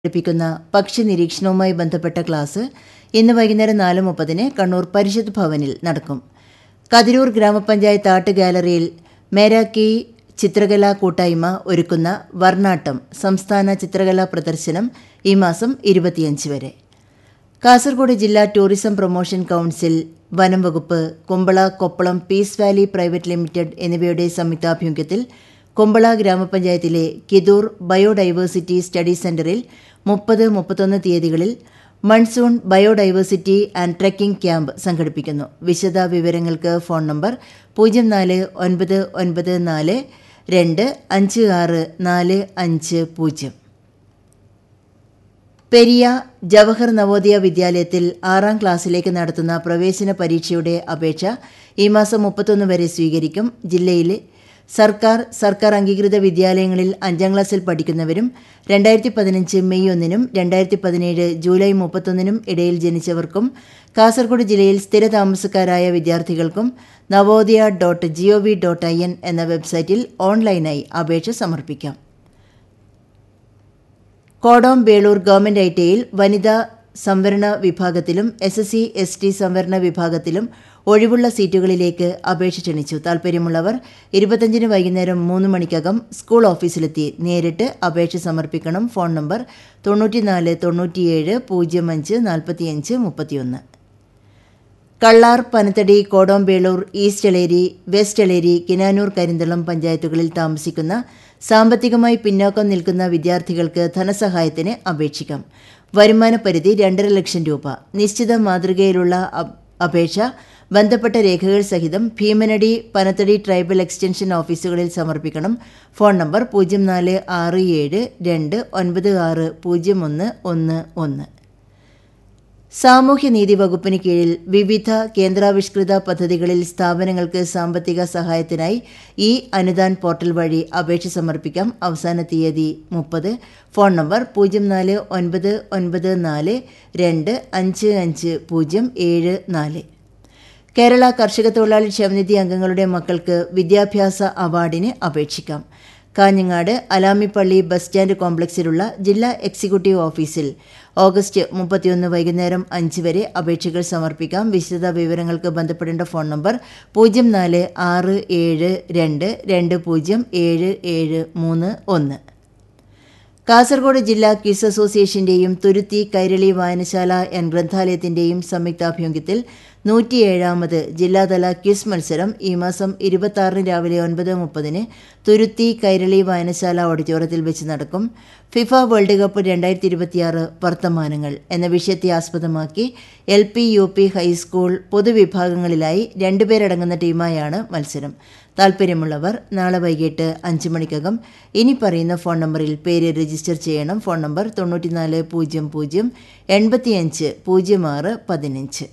പഠിപ്പിക്കുന്ന പക്ഷി നിരീക്ഷണവുമായി ബന്ധപ്പെട്ട ക്ലാസ് ഇന്ന് വൈകുന്നേരം നാല് മുപ്പതിന് കണ്ണൂർ പരിഷത്ത് ഭവനിൽ നടക്കും കതിരൂർ ഗ്രാമപഞ്ചായത്ത് ആർട്ട് ഗാലറിയിൽ മേരാക്കി ചിത്രകലാ കൂട്ടായ്മ ഒരുക്കുന്ന വർണ്ണാട്ടം സംസ്ഥാന ചിത്രകലാ പ്രദർശനം ഈ മാസം ഇരുപത്തിയഞ്ച് വരെ കാസർഗോഡ് ജില്ലാ ടൂറിസം പ്രൊമോഷൻ കൗൺസിൽ വനം വകുപ്പ് Kumbala Koppalam peace valley private limited എന്നിവയുടെ സംയുക്താഭിമുഖ്യത്തിൽ കുമ്പള ഗ്രാമപഞ്ചായത്തിലെ കിദൂർ ബയോഡൈവേഴ്സിറ്റി സ്റ്റഡി സെന്ററിൽ മുപ്പത് മുപ്പത്തൊന്ന് തീയതികളിൽ monsoon biodiversity and trekking camp സംഘടിപ്പിക്കുന്നു വിശദ വിവരങ്ങൾക്ക് ഫോൺ നമ്പർ പൂജ്യം നാല് ഒൻപത് ഒൻപത് നാല് രണ്ട് അഞ്ച് ആറ് നാല് അഞ്ച് പൂജ്യം പെരിയ ജവഹർ നവോദയ വിദ്യാലയത്തിൽ ആറാം ക്ലാസ്സിലേക്ക് നടത്തുന്ന പ്രവേശന പരീക്ഷയുടെ അപേക്ഷ ഈ മാസം മുപ്പത്തൊന്ന് വരെ സ്വീകരിക്കും ജില്ലയിലെ സർക്കാർ സർക്കാർ അംഗീകൃത വിദ്യാലയങ്ങളിൽ അഞ്ചാം ക്ലാസ്സിൽ പഠിക്കുന്നവരും രണ്ടായിരത്തി പതിനഞ്ച് മെയ് ഒന്നിനും രണ്ടായിരത്തി പതിനേഴ് ജൂലൈ മുപ്പത്തൊന്നിനും ഇടയിൽ ജനിച്ചവർക്കും കാസർഗോഡ് ജില്ലയിൽ സ്ഥിരതാമസക്കാരായ വിദ്യാർത്ഥികൾക്കും Navodaya dot G O V dot I N എന്ന വെബ്സൈറ്റിൽ ഓൺലൈനായി അപേക്ഷ സമർപ്പിക്കാം കോടോം ബേളൂർ ഗവൺമെന്റ് ഐ ടിയിൽ വനിതാ സംവരണ വിഭാഗത്തിലും S S C S T സംവരണ വിഭാഗത്തിലും ഒഴിവുള്ള സീറ്റുകളിലേക്ക് അപേക്ഷ ക്ഷണിച്ചു താൽപ്പര്യമുള്ളവർ ഇരുപത്തഞ്ചിന് വൈകുന്നേരം മൂന്ന് മണിക്കകം സ്കൂൾ ഓഫീസിലെത്തി നേരിട്ട് അപേക്ഷ സമർപ്പിക്കണം ഫോൺ നമ്പർ തൊണ്ണൂറ്റിനാല് തൊണ്ണൂറ്റിയേഴ് പൂജ്യം അഞ്ച് നാൽപ്പത്തിയഞ്ച് മുപ്പത്തിയൊന്ന് കള്ളാർ പനത്തടി കോടോംബേളൂർ ഈസ്റ്റ് എളേരി വെസ്റ്റ് എളേരി കിനാനൂർ കരിന്തളം പഞ്ചായത്തുകളിൽ താമസിക്കുന്ന സാമ്പത്തികമായി പിന്നോക്കം നിൽക്കുന്ന വിദ്യാർത്ഥികൾക്ക് ധനസഹായത്തിന് അപേക്ഷിക്കാം വരുമാന പരിധി രണ്ടര ലക്ഷം രൂപ നിശ്ചിത മാതൃകയിലുള്ള അപേക്ഷ ബന്ധപ്പെട്ട രേഖകൾ സഹിതം ഭീമനടി പനത്തടി ട്രൈബൽ എക്സ്റ്റൻഷൻ ഓഫീസുകളിൽ സമർപ്പിക്കണം ഫോൺ നമ്പർ പൂജ്യം നാല് ആറ് ഏഴ് രണ്ട് ഒൻപത് ആറ് പൂജ്യം ഒന്ന് ഒന്ന് ഒന്ന് സാമൂഹ്യനീതി വകുപ്പിന് കീഴിൽ വിവിധ കേന്ദ്രാവിഷ്കൃത പദ്ധതികളിൽ സ്ഥാപനങ്ങൾക്ക് സാമ്പത്തിക സഹായത്തിനായി ഈ അനുദാൻ പോർട്ടൽ വഴി അപേക്ഷ സമർപ്പിക്കാം അവസാന തീയതി മുപ്പത് ഫോൺ നമ്പർ പൂജ്യം നാല് ഒൻപത് ഒൻപത് നാല് രണ്ട് അഞ്ച് അഞ്ച് പൂജ്യം ഏഴ് നാല് കേരള കർഷക തൊഴിലാളി ക്ഷേമനിധി അംഗങ്ങളുടെ മക്കൾക്ക് വിദ്യാഭ്യാസ അവാർഡിന് അപേക്ഷിക്കാം കാഞ്ഞങ്ങാട് അലാമിപ്പള്ളി ബസ് സ്റ്റാൻഡ് കോംപ്ലക്സിലുള്ള ജില്ലാ എക്സിക്യൂട്ടീവ് ഓഫീസിൽ ഓഗസ്റ്റ് മുപ്പത്തിയൊന്ന് വൈകുന്നേരം അഞ്ച് വരെ അപേക്ഷകൾ സമർപ്പിക്കാം വിശദ വിവരങ്ങൾക്ക് ബന്ധപ്പെടേണ്ട ഫോൺ നമ്പർ പൂജ്യം നാല് ആറ് ഏഴ് രണ്ട് രണ്ട് പൂജ്യം ഏഴ് ഏഴ് മൂന്ന് ഒന്ന് കാസർഗോഡ് ജില്ലാ ക്വിസ് അസോസിയേഷന്റെയും തുരുത്തി കൈരളി വായനശാല ആൻഡ് ഗ്രന്ഥാലയത്തിന്റെയും സംയുക്താഭിമുഖ്യത്തിൽ നൂറ്റിയേഴാമത് ജില്ലാതല ക്വിസ് മത്സരം ഈ മാസം ഇരുപത്തി രാവിലെ ഒൻപത് മുപ്പതിന് തുരുത്തി കൈരളി വായനശാല ഓഡിറ്റോറിയത്തിൽ വെച്ച് നടക്കും ഫിഫ വേൾഡ് കപ്പ് രണ്ടായിരത്തി ഇരുപത്തിയാറ് വർത്തമാനങ്ങൾ എന്ന വിഷയത്തെ ആസ്പദമാക്കി L P U P high school പൊതുവിഭാഗങ്ങളിലായി രണ്ടുപേരടങ്ങുന്ന ടീമായാണ് മത്സരം താൽപ്പര്യമുള്ളവർ നാളെ വൈകിട്ട് അഞ്ച് മണിക്കകം ഇനി പറയുന്ന ഫോൺ നമ്പറിൽ പേര് രജിസ്റ്റർ ചെയ്യണം ഫോൺ നമ്പർ തൊണ്ണൂറ്റിനാല് പൂജ്യം പൂജ്യം എൺപത്തിയഞ്ച് പൂജ്യം ആറ് പതിനഞ്ച്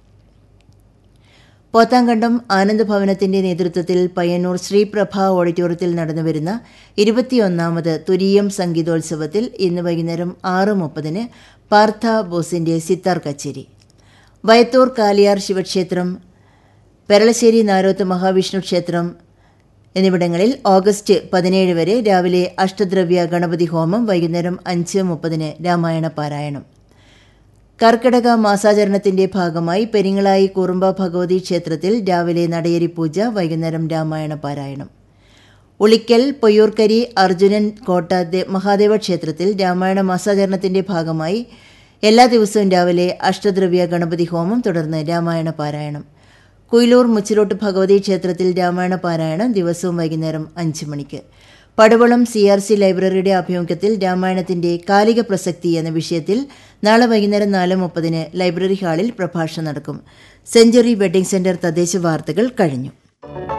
പോത്താങ്കണ്ടം ആനന്ദ ഭവനത്തിന്റെ നേതൃത്വത്തിൽ പയ്യന്നൂർ ശ്രീപ്രഭ ഓഡിറ്റോറിയത്തിൽ നടന്നുവരുന്ന ഇരുപത്തിയൊന്നാമത് തുരീയം സംഗീതോത്സവത്തിൽ ഇന്ന് വൈകുന്നേരം ആറ് മുപ്പതിന് പാർത്ഥ ബോസിന്റെ സിത്താർ കച്ചേരി വയത്തൂർ കാലിയാർ ശിവക്ഷേത്രം പെരളശ്ശേരി നാരോത്ത് മഹാവിഷ്ണു ക്ഷേത്രം എന്നിവിടങ്ങളിൽ ഓഗസ്റ്റ് പതിനേഴ് വരെ രാവിലെ അഷ്ടദ്രവ്യ ഗണപതി ഹോമം വൈകുന്നേരം അഞ്ച് മുപ്പതിന് രാമായണ പാരായണം കർക്കിടക മാസാചരണത്തിന്റെ ഭാഗമായി പെരിങ്ങളായി കുറുമ്പ ഭഗവതി ക്ഷേത്രത്തിൽ രാവിലെ നടയേരി പൂജ വൈകുന്നേരം രാമായണ പാരായണം ഉളിക്കൽ പൊയ്യൂർക്കരി അർജുനൻ കോട്ട മഹാദേവ ക്ഷേത്രത്തിൽ രാമായണ മാസാചരണത്തിന്റെ ഭാഗമായി എല്ലാ ദിവസവും രാവിലെ അഷ്ടദ്രവ്യ ഗണപതി ഹോമം തുടർന്ന് രാമായണ പാരായണം കുയിലൂർ മുച്ചിലോട്ട് ഭഗവതി ക്ഷേത്രത്തിൽ രാമായണ പാരായണം ദിവസവും വൈകുന്നേരം അഞ്ച് മണിക്ക് പടവളം സി ആർ സി ലൈബ്രറിയുടെ ആഭിമുഖ്യത്തിൽ രാമായണത്തിന്റെ കാലിക പ്രസക്തി എന്ന വിഷയത്തിൽ നാളെ വൈകുന്നേരം നാല് മുപ്പതിന് ലൈബ്രറി ഹാളിൽ പ്രഭാഷണം നടക്കും സെഞ്ചുറി വെഡിംഗ് സെന്റർ തദ്ദേശ വാർത്തകൾ കഴിഞ്ഞു